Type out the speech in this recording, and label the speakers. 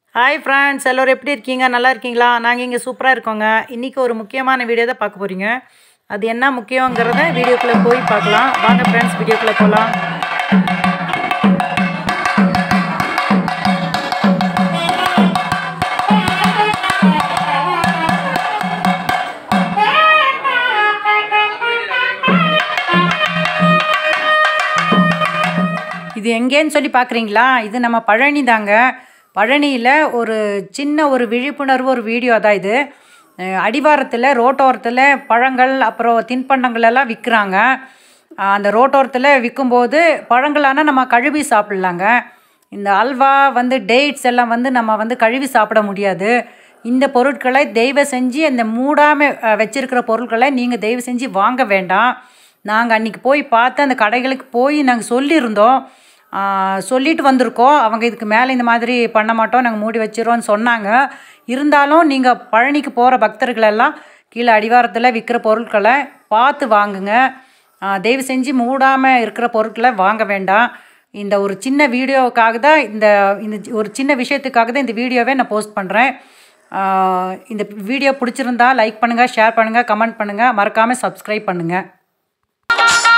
Speaker 1: hi friends எல்லோரும் எப்படி இருக்கீங்க நல்லா இருக்கீங்களா நாங்கள் இங்கே சூப்பராக இருக்கோங்க இன்றைக்கி ஒரு முக்கியமான வீடியோ தான் பார்க்க போகிறீங்க அது என்ன முக்கியங்கிறத வீடியோக்குள்ளே போய் பார்க்கலாம் வாங்க ஃப்ரெண்ட்ஸ் வீடியோக்குள்ளே போகலாம் இது எங்கேன்னு சொல்லி பார்க்குறீங்களா இது நம்ம பழனி தாங்க பழனியில் ஒரு சின்ன ஒரு விழிப்புணர்வு ஒரு வீடியோ தான் இது அஹ் அடிவாரத்தில் ரோட்டோரத்தில் பழங்கள் அப்புறம் தின்பண்டங்கள் எல்லாம் விற்கிறாங்க அந்த ரோட்டோரத்தில் விற்கும்போது பழங்களானா நம்ம கழுவி சாப்பிட்லாங்க இந்த அல்வா வந்து டேட்ஸ் எல்லாம் வந்து நம்ம வந்து கழுவி சாப்பிட முடியாது இந்த பொருட்களை தயவு செஞ்சு அந்த மூடாமல் வச்சிருக்கிற பொருட்களை நீங்கள் தயவு செஞ்சு வாங்க வேண்டாம் நாங்கள் அன்றைக்கி போய் பார்த்து அந்த கடைகளுக்கு போய் நாங்கள் சொல்லியிருந்தோம் ஆ, சொல்லிட்டு வந்திருக்கோம் அவங்க இதுக்கு மேலே இந்த மாதிரி பண்ண மாட்டோம் நாங்கள் மூடி வச்சிரோன்னு சொன்னாங்க இருந்தாலும் நீங்கள் பழனிக்கு போகிற பக்தர்கள் எல்லாம் கீழே அடிவாரத்தில் விற்கிற பொருட்களை பார்த்து வாங்குங்க ஆ, தயவு செஞ்சு மூடாமல் இருக்கிற பொருட்களை வாங்க வேண்டாம் இந்த ஒரு சின்ன வீடியோவுக்காக தான் இந்த இந்த சி- ஒரு சின்ன விஷயத்துக்காக தான் இந்த வீடியோவை நான் போஸ்ட் பண்ணுறேன் இந்த வீடியோ பிடிச்சிருந்தா லைக் பண்ணுங்கள் ஷேர் பண்ணுங்கள் கமெண்ட் பண்ணுங்கள் மறக்காமல் சப்ஸ்கிரைப் பண்ணுங்கள்